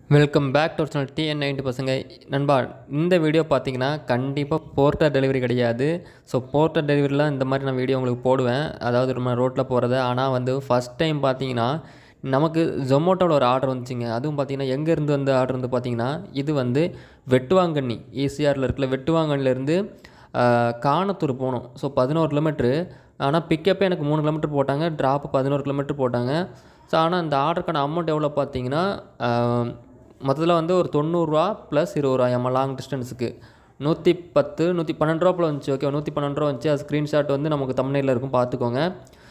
welcome back to channel TN ninety பசங்க நண்பா இந்த வீடியோ பார்த்தீங்கன்னா கண்டிப்பாக போர்ட்டர் டெலிவரி கிடையாது ஸோ போர்ட்டர் டெலிவரிலாம் இந்த மாதிரி நான் வீடியோ உங்களுக்கு போடுவேன் அதாவது நம்ம ரோட்டில் போகிறது ஆனால் வந்து ஃபஸ்ட் டைம் பார்த்தீங்கன்னா நமக்கு ஜொமோட்டோவில் ஒரு ஆர்டர் வந்துச்சுங்க அதுவும் பார்த்தீங்கன்னா எங்கேருந்து வந்து ஆர்டர் வந்து பார்த்தீங்கன்னா இது வந்து வெட்டுவாங்கண்ணி ஈசிஆரில் இருக்கிற வெட்டுவாங்கண்ணிலேருந்து காணத்தூர் போகணும் ஸோ பதினோரு கிலோமீட்ரு ஆனால் பிக்கப்பே எனக்கு மூணு கிலோமீட்டர் போட்டாங்க ட்ராப்பு பதினோரு கிலோமீட்டர் போட்டாங்க ஸோ ஆனால் இந்த ஆர்டருக்கான அமௌண்ட் எவ்வளோ பார்த்தீங்கன்னா மொத்தத்தில் வந்து ஒரு தொண்ணூறுரூவா ப்ளஸ் இருபது ரூபா எம்ம லாங் டிஸ்டன்ஸுக்கு நூற்றி பத்து நூற்றி பன்னெண்டு ரூபா போல் வந்துச்சு ஓகே நூற்றி பன்னெண்டு ரூபா வந்துச்சு அது ஸ்க்ரீன்ஷாட் வந்து நமக்கு தமிழில் இருக்கும் பார்த்துக்கோங்க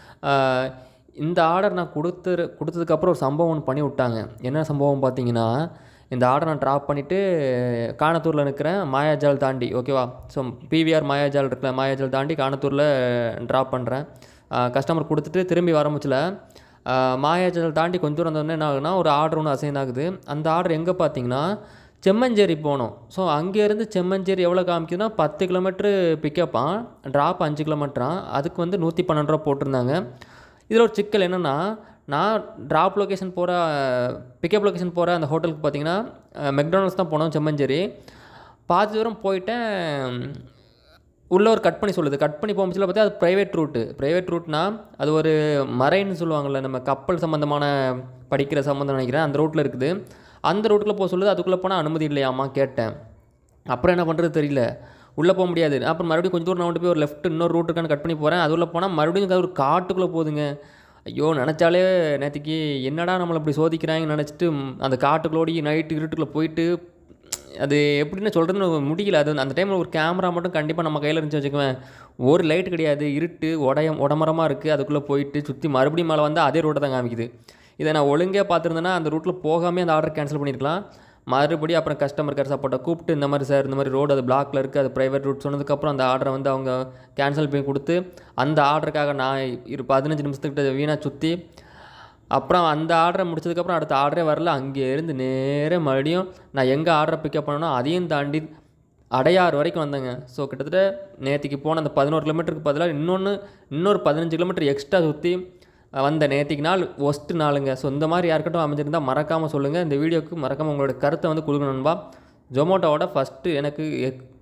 ஆஹ் இந்த ஆர்டர் நான் கொடுத்து கொடுத்ததுக்கப்புறம் ஒரு சம்பவம் ஒன்று பண்ணி விட்டாங்க என்ன சம்பவம் பார்த்தீங்கன்னா இந்த ஆர்டர் நான் ட்ராப் பண்ணிவிட்டு காணத்தூரில் நிற்கிறேன் மாயாஜால் தாண்டி ஓகேவா ஸோ பிவிஆர் மாயாஜால் இருக்கல மாயாஜால் தாண்டி காணத்தூரில் ட்ராப் பண்ணுறேன் கஸ்டமர் கொடுத்துட்டு திரும்பி வர முச்சில் மாயாஜால் தாண்டி கொஞ்சம் தூரம் வந்தோடனே என்ன ஆகுதுன்னா ஒரு ஆர்டர் ஒன்று அசைன் ஆகுது அந்த ஆர்டர் எங்கே பார்த்தீங்கன்னா செம்மஞ்சேரி போனோம் ஸோ அங்கேருந்து செம்மஞ்சேரி எவ்வளோ காமிக்குதுன்னா பத்து கிலோமீட்ரு பிக்கப்பான் ட்ராப் அஞ்சு கிலோமீட்டரான் அதுக்கு வந்து நூற்றி பன்னெண்டு ரூபா போட்டிருந்தாங்க இதில் ஒரு சிக்கல் என்னென்னா நான் ட்ராப் லொக்கேஷன் போகிற பிக்கப் லொக்கேஷன் போகிற அந்த ஹோட்டலுக்கு பார்த்தீங்கன்னா மெக்டானல்ஸ் தான் போனோம் செம்மஞ்சேரி பாதி தூரம் போயிட்டேன் உள்ள ஒரு கட் பண்ணி சொல்லுது கட் பண்ணி போகும்போது பார்த்தா அது ப்ரைவேட் ரூட்டு ப்ரைவேட் ரூட்னா அது ஒரு மரைன்னு சொல்லுவாங்கள்ல நம்ம கப்பல் சம்மந்தமான படிக்கிற சம்மந்தம் நினைக்கிறேன் அந்த ரூட்டில் இருக்குது அந்த ரூட்டில் போக சொல்லுது அதுக்குள்ளே போனால் அனுமதி இல்லையாம்மா கேட்டேன் அப்புறம் என்ன பண்ணுறது தெரியல உள்ளே போக முடியாது அப்புறம் மறுபடியும் கொஞ்சம் தூரம் நான் வந்து போய் ஒரு லெஃப்ட் இன்னொரு ரூட்டுக்கான கட் பண்ணி போகிறேன் அது உள்ள போனால் மறுபடியும் அது ஒரு காட்டுக்குள்ளே போகுதுங்க ஐயோ நினச்சாலே நேற்றுக்கு என்னடா நம்மளை இப்படி சோதிக்கிறாங்கன்னு நினச்சிட்டு அந்த காட்டுக்குள்ளோடி நைட்டு இருட்டுக்குள்ளே போயிட்டு அது எப்படின்னு சொல்கிறதுன்னு முடியல அது அந்த டைமில் ஒரு கேமரா மட்டும் கண்டிப்பாக நம்ம கையில் இருந்துச்சு வச்சுக்குவேன் ஒரு லைட் கிடையாது இருட்டு உடயம் உடமரமாக இருக்குது அதுக்குள்ளே போயிட்டு சுற்றி மறுபடியும் மேலே வந்து அதே ரோட்டை தான் காமிக்குது இதை நான் ஒழுங்காக பார்த்துருந்தேன்னா அந்த ரூட்டில் போகாமே அந்த ஆர்டர் கேன்சல் பண்ணியிருக்கலாம் மறுபடியும் அப்புறம் கஸ்டமர் கேர் சப்போர்ட்டை கூப்பிட்டு இந்த மாதிரி சார் இந்த மாதிரி ரோடு அது பிளாக்ல இருக்குது அது ப்ரைவேட் ரூட் சொன்னதுக்கப்புறம் அந்த ஆர்டரை வந்து அவங்க கேன்சல் பண்ணி கொடுத்து அந்த ஆர்டருக்காக நான் இரு பதினஞ்சு நிமிஷத்துக்கிட்ட வீணாக சுற்றி அப்புறம் அந்த ஆர்டரை முடிச்சதுக்கப்புறம் அடுத்த ஆர்டரே வரல அங்கே இருந்து நேராக மறுபடியும் நான் எங்கே ஆர்டரை பிக்கப் பண்ணனோ அதையும் தாண்டி அடையாறு வரைக்கும் வந்தேங்க ஸோ கிட்டத்தட்ட நேற்றுக்கு போன அந்த பதினோரு கிலோமீட்டருக்கு பதிலாக இன்னொன்று இன்னொரு பதினஞ்சு கிலோமீட்டர் எக்ஸ்ட்ரா சுற்றி வந்த நேற்றுக்கு நாள் ஒஸ்ட்டு நாளுங்க ஸோ இந்த மாதிரி யாருக்கட்டும் அமைஞ்சிருந்தால் மறக்காமல் சொல்லுங்கள் இந்த வீடியோக்கு மறக்காமல் உங்களோட கருத்தை வந்து கொடுக்கணும்பா ஜொமோட்டோவோட ஃபஸ்ட்டு எனக்கு எக்